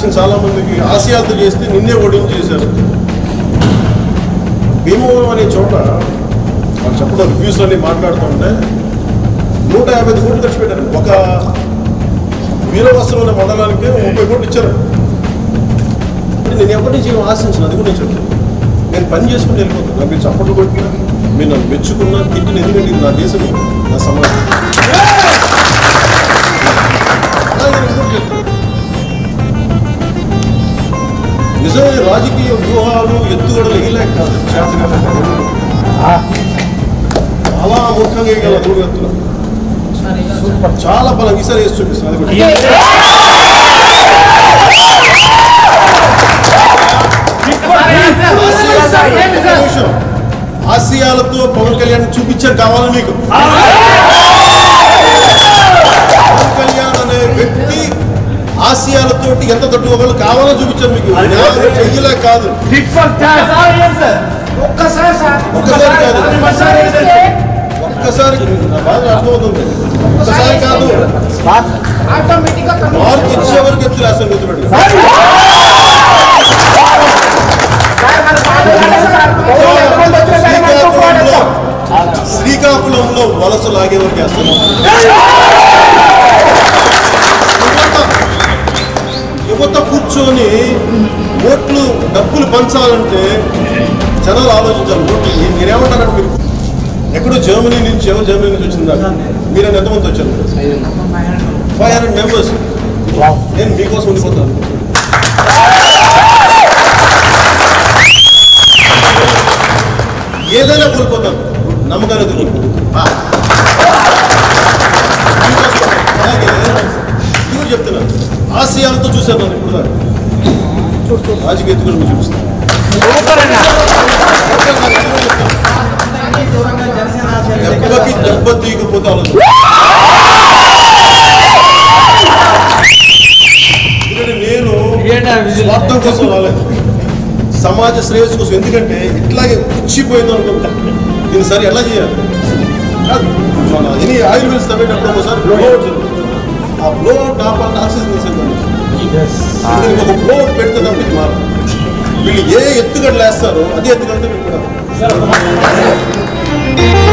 చాలా మందికి ఆశయాలతో చేస్తే నిన్నే ఓడించి చేశారు భీమవరం అనే చోట వాళ్ళు చెప్పడం రివ్యూస్ అన్ని మాట్లాడుతూ ఉంటే నూట యాభై ఐదు కోట్లు ఖర్చు పెట్టారు ఒక వీరవస్త్రం అనే మండలానికి ముప్పై కోట్లు ఇచ్చారు నేను ఎప్పటి నుంచి ఏం ఆశించను అది కూడా నేను చెప్తాను నేను పని చేసుకుంటూ వెళ్ళిపోతాను నాకు మీరు చప్పట్లు కొట్టినా మీరు నన్ను మెచ్చుకున్నా తిట్టిన ఎందుకంటే ఇది నా దేశం నా సమాజం అలాగే నేను ఇంకోటి చెప్తాను. నిజమైన రాజకీయ వ్యూహాలు ఎత్తుగడలు వేయలేక కాదు చేతగా చాలా ముఖ్యంగా వేయగల మూడు ఎత్తులు చాలా బలం ఈసారి వేసి చూపిస్తాను అది కూడా ఒక్క నిమిషం. ఆసియాలతో పవన్ కళ్యాణ్ చూపించారు కావాలని మీకు పవన్ కళ్యాణ్ అనే వ్యక్తి ఆసియాలతోటి ఎంత తట్టుకోగలరు కావాలని చూపించారు మీకు నేను చెయ్యలే కాదు ఒక్కసారి సార్ ఒక్కసారి కాదు ఒక్కసారి వేస్తే ఒక్కసారి నా బాధ అర్థమవుతుంది ఒక్కసారి కాదు ఆటోమేటిక్ గా కన్ను- మార్పు ఇచ్చే వరకు ఎత్తులు వేస్తాను గుర్తుపెట్టుకో సార్, మన బాధ కాదు సార్. అకౌంట్ వచ్చిన సరే మనం శ్రీకాకుళంలో ఒప్పుకోవాలి. శ్రీకాకుళంలో వలస లాగే వరకు వేస్తున్నాం యువత కూర్చొని ఓట్లు డబ్బులు పంచాలంటే జనాలు ఆలోచించాలి ఓట్లు నేను- నేనేమంటానంటే మీరు ఎక్కడో జర్మనీ నుంచి ఎవరు జర్మనీ నుంచి వచ్చిందా మీరు ఎంతమంది వచ్చారు ఫైవ్ హండ్రెడ్ మెంబర్స్ నేను మీకోసం ఉండిపోతాను ఏదైనా కోల్పోతాను నమ్మకాన్ని కోల్పోతాను అలాగే ఇది కూడా చెప్తున్నాను ఆశయాలతో చూశాను నన్ను ఇప్పుడు దాకా రాజకీయ ఎత్తుకుని మీకు చూపిస్తాను దెబ్బకి దెబ్బ తీయకపోతే ఆలోచన ఎందుకంటే నేను స్వార్థం కోసం రాలేదు సమాజ శ్రేయస్సు కోసం ఎందుకంటే ఇట్లాగే పుచ్చిపోయింది అనుకుంటా దీన్ని సరే ఎలా చేయాలి కాదు, మన ఎనీ ఆయిల్ మిల్స్ తవ్వేటప్పుడు ఒకసారి బ్లో అవుట్ జరుగుతుంది. ఆ బ్లో అవుట్ ఆపాలంటే ఆక్సిజన్ తీసుకెళ్తాను ఒక బ్లో అవుట్ పెడితే తప్ప ఇది మారదు వీళ్ళు ఏ ఎత్తుగడలు వేస్తారో అదే ఎత్తుగడితే వీళ్ళు కూడా